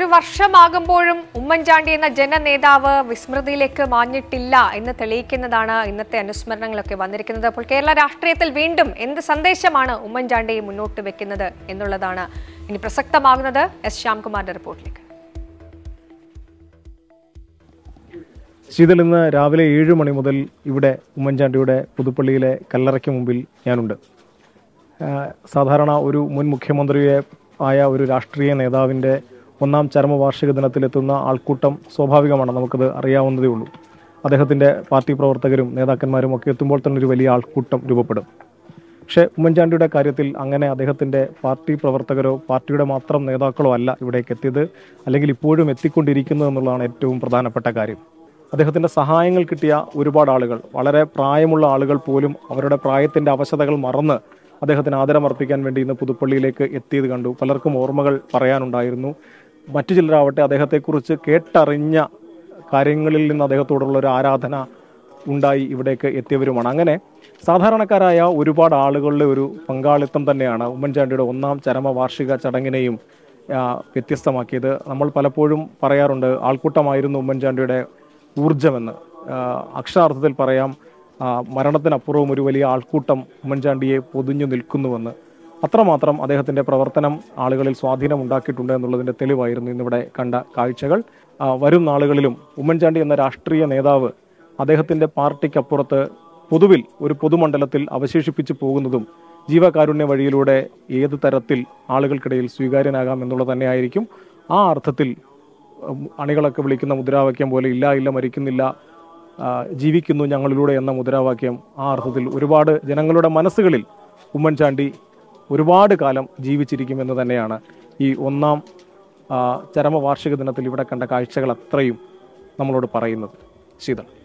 ഒരു വർഷമാകുമ്പോഴും ഉമ്മൻചാണ്ടി എന്ന ജനനേതാവ് വിസ്മൃതിയിലേക്ക് മാഞ്ഞിട്ടില്ല എന്ന് തെളിയിക്കുന്നതാണ് ഇന്നത്തെ അനുസ്മരണങ്ങളൊക്കെ വന്നിരിക്കുന്നത് അപ്പോൾ കേരള രാഷ്ട്രീയത്തിൽ വീണ്ടും എന്ത് സന്ദേശമാണ് ഉമ്മൻചാണ്ടി മുന്നോട്ട് വെക്കുന്നത് എന്നുള്ളതാണ് ഇനി പ്രസക്തമാകുന്നത് എസ് ശ്യാംകുമാറിന്റെ റിപ്പോർട്ടിലേക്ക് ശീതൽ ഇന്ന് രാവിലെ ഏഴ് മണി മുതൽ ഇവിടെ ഉമ്മൻചാണ്ടിയുടെ പുതുപ്പള്ളിയിലെ കല്ലറയ്ക്ക് മുമ്പിൽ ഞാനുണ്ട് ആ, സാധാരണ ഒരു മുൻ മുഖ്യമന്ത്രിയെ ആയ ഒരു രാഷ്ട്രീയ നേതാവിൻ്റെ ഒന്നാം ചരമവാർഷിക ദിനത്തിലെത്തുന്ന ആൾക്കൂട്ടം സ്വാഭാവികമാണ് നമുക്കത് അറിയാവുന്നതേ ഉള്ളൂ അദ്ദേഹത്തിൻ്റെ പാർട്ടി പ്രവർത്തകരും നേതാക്കന്മാരും ഒക്കെ എത്തുമ്പോൾ തന്നെ ഒരു വലിയ ആൾക്കൂട്ടം രൂപപ്പെടും പക്ഷേ ഉമ്മൻചാണ്ടിയുടെ കാര്യത്തിൽ അങ്ങനെ അദ്ദേഹത്തിൻ്റെ പാർട്ടി പ്രവർത്തകരോ പാർട്ടിയുടെ മാത്രം നേതാക്കളോ അല്ല ഇവിടേക്ക് എത്തിയത് അല്ലെങ്കിൽ ഇപ്പോഴും എത്തിക്കൊണ്ടിരിക്കുന്നു എന്നുള്ളതാണ് ഏറ്റവും പ്രധാനപ്പെട്ട കാര്യം അദ്ദേഹത്തിൻ്റെ സഹായങ്ങൾ കിട്ടിയ ഒരുപാട് ആളുകൾ വളരെ പ്രായമുള്ള ആളുകൾ പോലും അവരുടെ പ്രായത്തിൻ്റെ അവശതകൾ മറന്ന് അദ്ദേഹത്തിന് ആദരമർപ്പിക്കാൻ വേണ്ടി ഇന്ന് പുതുപ്പള്ളിയിലേക്ക് എത്തിയത് കണ്ടു പലർക്കും ഓർമ്മകൾ പറയാനുണ്ടായിരുന്നു മറ്റു ചിലരാവട്ടെ അദ്ദേഹത്തെക്കുറിച്ച് കേട്ടറിഞ്ഞ കാര്യങ്ങളിൽ നിന്ന് അദ്ദേഹത്തോടുള്ള ഒരു ആരാധന ഉണ്ടായി ഇവിടേക്ക് എത്തിയവരുമാണ് അങ്ങനെ സാധാരണക്കാരായ ഒരുപാട് ആളുകളുടെ ഒരു പങ്കാളിത്തം തന്നെയാണ് ഉമ്മൻചാണ്ടിയുടെ ഒന്നാം ചരമവാർഷിക ചടങ്ങിനെയും ആ, വ്യത്യസ്തമാക്കിയത് നമ്മൾ പലപ്പോഴും പറയാറുണ്ട് ആൾക്കൂട്ടമായിരുന്നു ഉമ്മൻചാണ്ടിയുടെ ഊർജമെന്ന് ആ, അക്ഷരാർത്ഥത്തിൽ പറയാം ആ, മരണത്തിനപ്പുറവും ഒരു വലിയ ആൾക്കൂട്ടം ഉമ്മൻചാണ്ടിയെ പൊതിഞ്ഞു നിൽക്കുന്നുവെന്ന് അത്രമാത്രം അദ്ദേഹത്തിന്റെ പ്രവർത്തനം ആളുകളിൽ സ്വാധീനം ഉണ്ടാക്കിയിട്ടുണ്ട് എന്നുള്ളതിന്റെ തെളിവായിരുന്നു ഇന്നിവിടെ കണ്ട കാഴ്ചകൾ ആ, വരും നാളുകളിലും ഉമ്മൻചാണ്ടി എന്ന രാഷ്ട്രീയ നേതാവ് അദ്ദേഹത്തിന്റെ പാർട്ടിക്കപ്പുറത്ത് പൊതുവിൽ ഒരു പൊതുമണ്ഡലത്തിൽ അവശേഷിപ്പിച്ചു പോകുന്നതും ജീവകാരുണ്യ വഴിയിലൂടെ ഏത് തരത്തിൽ ആളുകൾക്കിടയിൽ സ്വീകാര്യനാകാം എന്നുള്ളത് തന്നെയായിരിക്കും ആ അർത്ഥത്തിൽ ഉം, അണികളൊക്കെ വിളിക്കുന്ന മുദ്രാവാക്യം പോലെ ഇല്ല ഇല്ല മരിക്കുന്നില്ല ആ, ജീവിക്കുന്നു ഞങ്ങളിലൂടെ എന്ന മുദ്രാവാക്യം ആ അർത്ഥത്തിൽ ഒരുപാട് ജനങ്ങളുടെ മനസ്സുകളിൽ ഉമ്മൻചാണ്ടി ഒരുപാട് കാലം ജീവിച്ചിരിക്കുമെന്ന് തന്നെയാണ് ഈ ഒന്നാം ആ, ചരമവാർഷിക ദിനത്തിൽ ഇവിടെ കണ്ട കാഴ്ചകൾ അത്രയും നമ്മളോട് പറയുന്നത് ശീതൾ